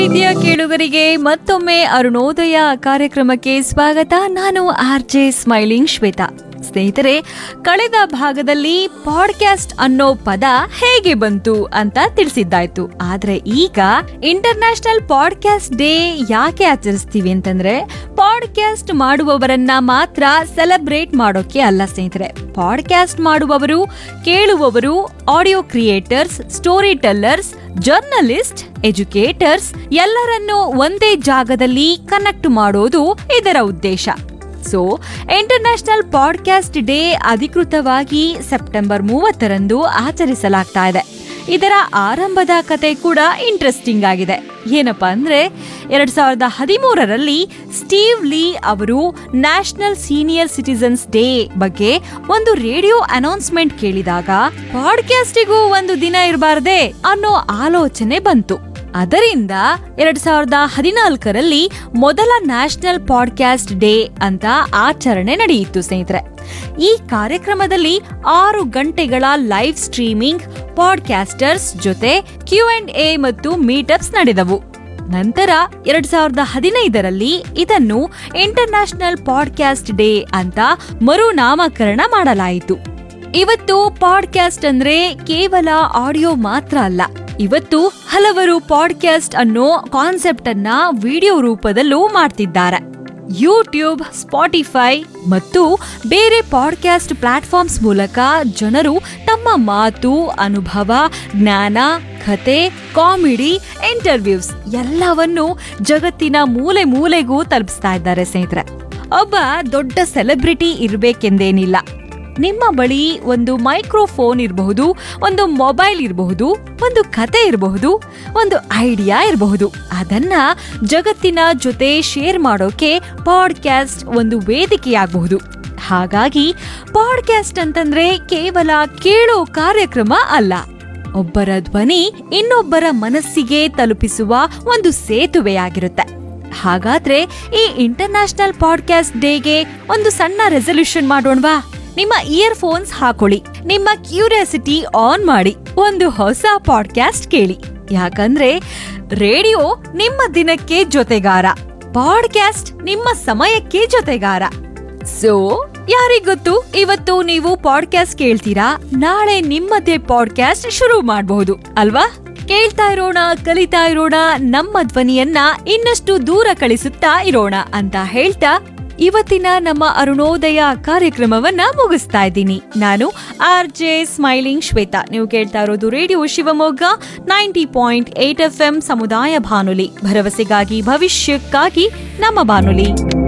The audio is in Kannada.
ಪ್ರೀತಿಯ ಕೇಳುಗರಿಗೆ ಮತ್ತೊಮ್ಮೆ ಅರುಣೋದಯ ಕಾರ್ಯಕ್ರಮಕ್ಕೆ ಸ್ವಾಗತ ನಾನು ಆರ್ ಜೆ ಸ್ಮೈಲಿಂಗ್ ಶ್ವೇತಾ ಸ್ನೇಹಿತರೆ ಕಳೆದ ಭಾಗದಲ್ಲಿ ಪಾಡ್ಕ್ಯಾಸ್ಟ್ ಅನ್ನೋ ಪದ ಹೇಗೆ ಬಂತು ಅಂತ ತಿಳಿಸಿದ್ದಾಯ್ತು ಆದ್ರೆ ಈಗ ಇಂಟರ್ನ್ಯಾಷನಲ್ ಪಾಡ್ಕ್ಯಾಸ್ಟ್ ಡೇ ಯಾಕೆ ಆಚರಿಸ್ತೀವಿ ಅಂತಂದ್ರೆ ಪಾಡ್ಕ್ಯಾಸ್ಟ್ ಮಾಡುವವರನ್ನ ಮಾತ್ರ ಸೆಲೆಬ್ರೇಟ್ ಮಾಡೋಕೆ ಅಲ್ಲ ಸ್ನೇಹಿತರೆ ಪಾಡ್ಕ್ಯಾಸ್ಟ್ ಮಾಡುವವರು ಕೇಳುವವರು audio creators story tellers journalist educators ಎಲ್ಲರನ್ನೂ ಒಂದೇ ಜಾಗದಲ್ಲಿ ಕನೆಕ್ಟ್ ಮಾಡೋದು ಇದರ ಉದ್ದೇಶ ಸೊ ಇಂಟರ್ನ್ಯಾಷನಲ್ ಪಾಡ್ಕ್ಯಾಸ್ಟ್ ಡೇ ಅಧಿಕೃತವಾಗಿ ಸೆಪ್ಟೆಂಬರ್ ಮೂವತ್ತರಂದು ಆಚರಿಸಲಾಗ್ತಾ ಇದೆ ಇದರ ಆರಂಭದ ಕತೆ ಕೂಡ ಇಂಟ್ರೆಸ್ಟಿಂಗ್ ಆಗಿದೆ ಏನಪ್ಪಾ ಅಂದ್ರೆ ಎರಡ್ ಸಾವಿರದ ಹದಿಮೂರರಲ್ಲಿ ಸ್ಟೀವ್ ಲೀ ಅವರು ನ್ಯಾಷನಲ್ ಸೀನಿಯರ್ ಸಿಟಿಸನ್ಸ್ ಡೇ ಬಗ್ಗೆ ಒಂದು ರೇಡಿಯೋ ಅನೌನ್ಸ್ಮೆಂಟ್ ಕೇಳಿದಾಗ ಪಾಡ್ಕ್ಯಾಸ್ಟಿಗೂ ಒಂದು ದಿನ ಇರಬಾರ್ದೆ ಅನ್ನೋ ಆಲೋಚನೆ ಬಂತು ಅದರಿಂದ ಎರಡ್ ಸಾವಿರದ ಹದಿನಾಲ್ಕರಲ್ಲಿ ಮೊದಲ ನ್ಯಾಷನಲ್ ಪಾಡ್ಕ್ಯಾಸ್ಟ್ ಡೇ ಅಂತ ಆಚರಣೆ ನಡೆಯಿತು ಸ್ನೇಹಿತರೆ ಈ ಕಾರ್ಯಕ್ರಮದಲ್ಲಿ ಆರು ಗಂಟೆಗಳ ಲೈವ್ ಸ್ಟ್ರೀಮಿಂಗ್ ಪಾಡ್ಕ್ಯಾಸ್ಟರ್ಸ್ ಜೊತೆ ಕ್ಯೂ ಅಂಡ್ ಎ ಮತ್ತು ಮೀಟಪ್ಸ್ ನಡೆದವು ನಂತರ ಎರಡ್ ಸಾವಿರದ ಹದಿನೈದರಲ್ಲಿ ಇದನ್ನು ಇಂಟರ್ನ್ಯಾಷನಲ್ ಪಾಡ್ಕ್ಯಾಸ್ಟ್ ಡೇ ಅಂತ ಮರುನಾಮಕರಣ ಮಾಡಲಾಯಿತು ಇವತ್ತು ಪಾಡ್ಕ್ಯಾಸ್ಟ್ ಅಂದ್ರೆ ಕೇವಲ ಆಡಿಯೋ ಮಾತ್ರ ಅಲ್ಲ ಇವತ್ತು ಹಲವರು ಪಾಡ್ಕ್ಯಾಸ್ಟ್ ಅನ್ನೋ ಕಾನ್ಸೆಪ್ಟ್ ಅನ್ನ ವಿಡಿಯೋ ರೂಪದಲ್ಲೂ ಮಾಡ್ತಿದ್ದಾರೆ ಯೂಟ್ಯೂಬ್ ಸ್ಪಾಟಿಫೈ ಮತ್ತು ಬೇರೆ ಪಾಡ್ಕ್ಯಾಸ್ಟ್ ಪ್ಲಾಟ್ಫಾರ್ಮ್ಸ್ ಮೂಲಕ ಜನರು ತಮ್ಮ ಮಾತು ಅನುಭವ ಜ್ಞಾನ ಕತೆ ಕಾಮಿಡಿ ಇಂಟರ್ವ್ಯೂಸ್ ಎಲ್ಲವನ್ನು ಜಗತ್ತಿನ ಮೂಲೆ ಮೂಲೆಗೂ ತಲುಪಿಸ್ತಾ ಇದ್ದಾರೆ ಸ್ನೇಹಿತರೆ ಒಬ್ಬ ದೊಡ್ಡ ಸೆಲೆಬ್ರಿಟಿ ಇರಬೇಕೆಂದೇನಿಲ್ಲ ನಿಮ್ಮ ಬಳಿ ಒಂದು ಮೈಕ್ರೋಫೋನ್ ಇರಬಹುದು ಒಂದು ಮೊಬೈಲ್ ಇರಬಹುದು ಒಂದು ಕತೆ ಇರಬಹುದು ಒಂದು ಐಡಿಯಾ ಇರಬಹುದು ಅದನ್ನ ಜಗತ್ತಿನ ಜೊತೆ ಶೇರ್ ಮಾಡೋಕೆ ಪಾಡ್ಕ್ಯಾಸ್ಟ್ ಒಂದು ವೇದಿಕೆಯಾಗಬಹುದು ಹಾಗಾಗಿ ಪಾಡ್ಕ್ಯಾಸ್ಟ್ ಅಂತಂದ್ರೆ ಕೇವಲ ಕೇಳೋ ಕಾರ್ಯಕ್ರಮ ಅಲ್ಲ ಒಬ್ಬರ ಧ್ವನಿ ಇನ್ನೊಬ್ಬರ ಮನಸ್ಸಿಗೆ ತಲುಪಿಸುವ ಒಂದು ಸೇತುವೆಯಾಗಿರುತ್ತೆ ಹಾಗಾದ್ರೆ ಈ ಇಂಟರ್ನ್ಯಾಷನಲ್ ಪಾಡ್ಕ್ಯಾಸ್ಟ್ ಡೇಗೆ ಒಂದು ಸಣ್ಣ ರೆಸಲ್ಯೂಷನ್ ಮಾಡೋಣವಾ ನಿಮ್ಮ ಇಯರ್ ಫೋನ್ಸ್ ಹಾಕೊಳ್ಳಿ ನಿಮ್ಮ ಕ್ಯೂರಿಯಾಸಿಟಿ ಆನ್ ಮಾಡಿ ಒಂದು ಹೊಸ ಪಾಡ್ಕ್ಯಾಸ್ಟ್ ಕೇಳಿ ಯಾಕಂದ್ರೆ ರೇಡಿಯೋ ನಿಮ್ಮ ದಿನಕ್ಕೆ ಜೊತೆಗಾರ ಪಾಡ್ಕ್ಯಾಸ್ಟ್ ನಿಮ್ಮ ಸಮಯಕ್ಕೆ ಜೊತೆಗಾರ ಸೊ ಯಾರಿಗೊತ್ತು ಇವತ್ತು ನೀವು ಪಾಡ್ಕ್ಯಾಸ್ಟ್ ಕೇಳ್ತೀರಾ ನಾಳೆ ನಿಮ್ಮದೇ ಪಾಡ್ಕ್ಯಾಸ್ಟ್ ಶುರು ಮಾಡಬಹುದು ಅಲ್ವಾ ಕೇಳ್ತಾ ಇರೋಣ ಕಲಿತಾ ಇರೋಣ ನಮ್ಮ ಧ್ವನಿಯನ್ನ ಇನ್ನಷ್ಟು ದೂರ ಕಳಿಸುತ್ತಾ ಇರೋಣ ಅಂತ ಹೇಳ್ತಾ ಇವತ್ತಿನ ನಮ್ಮ ಅರುಣೋದಯ ಕಾರ್ಯಕ್ರಮವನ್ನ ಮುಗಿಸ್ತಾ ಇದ್ದೀನಿ ನಾನು ಆರ್ ಜೆ ಸ್ಮೈಲಿಂಗ್ ಶ್ವೇತಾ ನೀವು ಕೇಳ್ತಾ ಇರೋದು radio Shivamogga ninety point eight F M ಸಮುದಾಯ ಬಾನುಲಿ ಭರವಸೆಗಾಗಿ ಭವಿಷ್ಯಕ್ಕಾಗಿ ನಮ್ಮ ಬಾನುಲಿ